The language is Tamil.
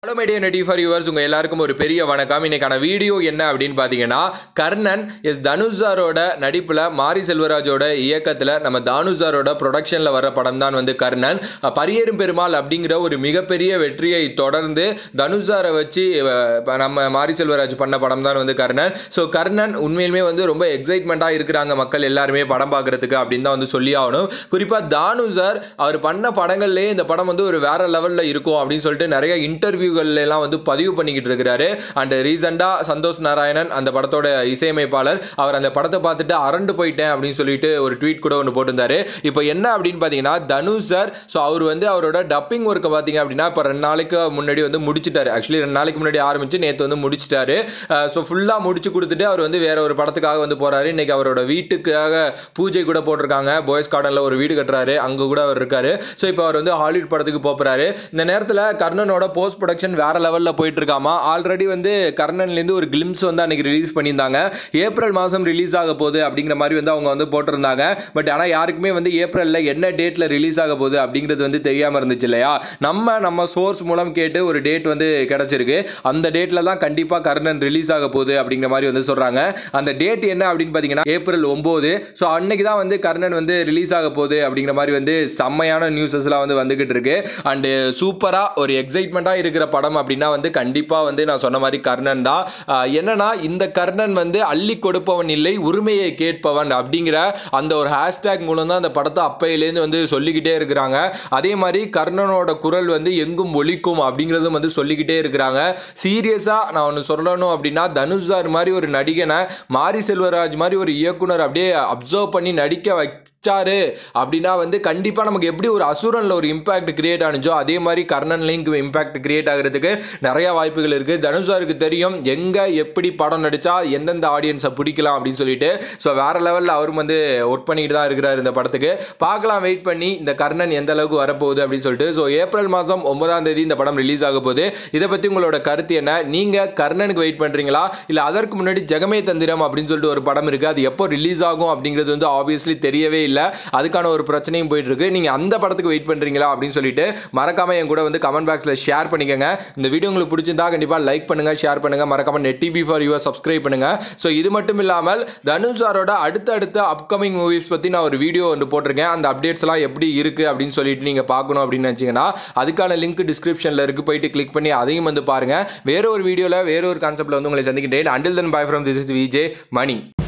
hello media net TV for yours உங்கள் எல்லாருக்கும் ஒரு பெரிய வணக்கம் இன்னைக்கான வீடியோ என்ன அப்படின்னு பார்த்தீங்கன்னா கர்ணன் எஸ் தனுஷாரோட நடிப்பில் மாரி செல்வராஜோட இயக்கத்தில் நம்ம தானுஷாரோட ப்ரொடக்ஷனில் வர படம் தான் வந்து கர்ணன் அஹ், பரியேறும் பெருமாள் அப்படிங்கிற ஒரு மிகப்பெரிய வெற்றியை தொடர்ந்து தனுஷாரை வச்சு அஹ், இப்ப நம்ம மாரி செல்வராஜ் பண்ண படம் தான் வந்து கர்ணன் ஸோ கர்ணன் உண்மையிலுமே வந்து ரொம்ப எக்ஸைட்மெண்ட்டாக இருக்கிறாங்க மக்கள் எல்லாருமே படம் பார்க்குறதுக்கு அப்படின்னு தான் வந்து சொல்லி ஆகணும் குறிப்பாக தானுஷார் அவர் பண்ண படங்கள்லேயே இந்த படம் வந்து ஒரு வேற லெவலில் இருக்கும் அப்படின்னு சொல்லிட்டு நிறைய இன்டர்வியூ இன்டர்வியூகள்ல எல்லாம் வந்து பதிவு பண்ணிக்கிட்டு இருக்கிறாரு அண்ட் ரீசெண்டாக சந்தோஷ் நாராயணன் அந்த படத்தோட இசையமைப்பாளர் அவர் அந்த படத்தை பார்த்துட்டு அரண்டு போயிட்டேன் அப்படின்னு சொல்லிட்டு ஒரு ட்வீட் கூட ஒன்று போட்டிருந்தாரு இப்போ என்ன அப்படின்னு பார்த்தீங்கன்னா தனுஷ் சார் ஸோ அவர் வந்து அவரோட டப்பிங் ஒர்க்கை பார்த்தீங்க அப்படின்னா இப்போ ரெண்டு நாளைக்கு முன்னாடி வந்து முடிச்சிட்டாரு ஆக்சுவலி ரெண்டு நாளைக்கு முன்னாடி ஆரம்பிச்சு நேற்று வந்து முடிச்சிட்டாரு ஸோ ஃபுல்லாக முடிச்சு கொடுத்துட்டு அவர் வந்து வேற ஒரு படத்துக்காக வந்து போறாரு இன்னைக்கு அவரோட வீட்டுக்காக பூஜை கூட போட்டிருக்காங்க பாய்ஸ் கார்டனில் ஒரு வீடு கட்டுறாரு அங்கே கூட அவர் இருக்காரு ஸோ இப்போ அவர் வந்து ஹாலிவுட் படத்துக்கு போகிறாரு இந்த நேரத்தில் கர்ணனோட போஸ்ட் ப்ரொடக்ஷன் வேற லெவலில் போயிட்டு இருக்காமா ஆல்ரெடி வந்து கர்ணன்லேருந்து ஒரு கிளிம்ஸ் வந்து அன்னைக்கு ரிலீஸ் பண்ணியிருந்தாங்க ஏப்ரல் மாதம் ரிலீஸ் ஆக போகுது அப்படிங்கிற மாதிரி வந்து அவங்க வந்து போட்டிருந்தாங்க பட் ஆனால் யாருக்குமே வந்து ஏப்ரலில் என்ன டேட்டில் ரிலீஸ் ஆக போகுது அப்படிங்கிறது வந்து தெரியாமல் இருந்துச்சு இல்லையா நம்ம நம்ம சோர்ஸ் மூலம் கேட்டு ஒரு டேட் வந்து கிடச்சிருக்கு அந்த டேட்டில் தான் கண்டிப்பாக கர்ணன் ரிலீஸ் ஆக போகுது அப்படிங்கிற மாதிரி வந்து சொல்கிறாங்க அந்த டேட் என்ன அப்படின்னு பார்த்தீங்கன்னா ஏப்ரல் ஒம்பது ஸோ அன்னைக்கு தான் வந்து கர்ணன் வந்து ரிலீஸ் ஆக போகுது அப்படிங்கிற மாதிரி வந்து செம்மையான நியூஸஸ்லாம் வந்து வந்துகிட்டு இருக்கு அண்டு சூப்பராக ஒரு எக்ஸைட்மெண்ட்டாக இருக்கிற படம் அப்படின்னா வந்து கண்டிப்பாக வந்து நான் சொன்ன மாதிரி கர்ணன் தான் ஆஹ் என்னன்னா இந்த கர்ணன் வந்து அள்ளி கொடுப்பவன் இல்லை உரிமையை கேட்பவன் அப்படிங்கிற அந்த ஒரு ஹேஷ்டேக் மூலம் தான் அந்த படத்தை அப்பையிலேருந்து வந்து சொல்லிக்கிட்டே இருக்கிறாங்க அதே மாதிரி கர்ணனோட குரல் வந்து எங்கும் ஒலிக்கும் அப்படிங்கிறதும் வந்து சொல்லிக்கிட்டே இருக்கிறாங்க சீரியஸாக நான் ஒன்று சொல்லணும் அப்படின்னா தனுஷ் சார் மாதிரி ஒரு நடிகனை மாரி செல்வராஜ் மாதிரி ஒரு இயக்குனர் அப்படியே அப்சர்வ் பண்ணி நடிக்க வச்சாரு அப்படின்னா வந்து கண்டிப்பாக நமக்கு எப்படி ஒரு அசுரனில் ஒரு இம்பாக்ட் கிரியேட் ஆனிச்சோ அதே மாதிரி கர்ணன்லையும் இம்பாக்ட் கிரியேட் ஆகிறதுக்கு நிறைய வாய்ப்புகள் இருக்குது தனுஷாருக்கு தெரியும் எங்கே எப்படி படம் நடித்தா எந்தெந்த ஆடியன்ஸை பிடிக்கலாம் அப்படின்னு சொல்லிட்டு ஸோ வேற லெவலில் அவரும் வந்து ஒர்க் பண்ணிட்டு தான் இருக்கிறார் இந்த படத்துக்கு பார்க்கலாம் வெயிட் பண்ணி இந்த கர்ணன் எந்த அளவுக்கு வரப்போகுது அப்படின்னு சொல்லிட்டு ஸோ ஏப்ரல் மாதம் ஒன்பதாம் தேதி இந்த படம் ரிலீஸ் ஆக போகுது இதை பற்றி உங்களோட கருத்து என்ன நீங்கள் கர்ணனுக்கு வெயிட் பண்ணுறீங்களா இல்லை அதற்கு முன்னாடி ஜெகமே தந்திரம் அப்படின்னு சொல்லிட்டு ஒரு படம் இருக்குது அது எப்போ ரிலீஸ் ஆகும் அப்படிங்கிறது வந்து ஆப்வியஸ்லி தெரியவே இல்லை அதுக்கான ஒரு பிரச்சனையும் போயிட்டு இருக்கு நீங்கள் அந்த படத்துக்கு வெயிட் பண்ணுறீங்களா அப்படின்னு சொல்லிட்டு மறக்காம என் கூட வந்து கமெண்ட் பாக்ஸில் ஷேர் பண்ணிக்கோங்க இந்த வீடியோ உங்களுக்கு பிடிச்சிருந்தா கண்டிப்பாக லைக் பண்ணுங்க ஷேர் பண்ணுங்க மறக்காம net TV for your subscribe பண்ணுங்க ஸோ இது மட்டும் இல்லாமல் தனுஷ் சாரோட அடுத்த அடுத்த அப்கமிங் மூவிஸ் பற்றி நான் ஒரு வீடியோ வந்து போட்டிருக்கேன் அந்த அப்டேட்ஸ் எல்லாம் எப்படி இருக்கு அப்படின்னு சொல்லிட்டு நீங்கள் பார்க்கணும் அப்படின்னு நினச்சிங்கன்னா அதுக்கான லிங்க் டிஸ்கிரிப்ஷனில் இருக்கு போயிட்டு கிளிக் பண்ணி அதையும் வந்து பாருங்க வேற ஒரு வீடியோவில் வேற ஒரு கான்செப்ட்ல வந்து உங்களை சந்திக்கின்றேன் until then bye from this is VJ money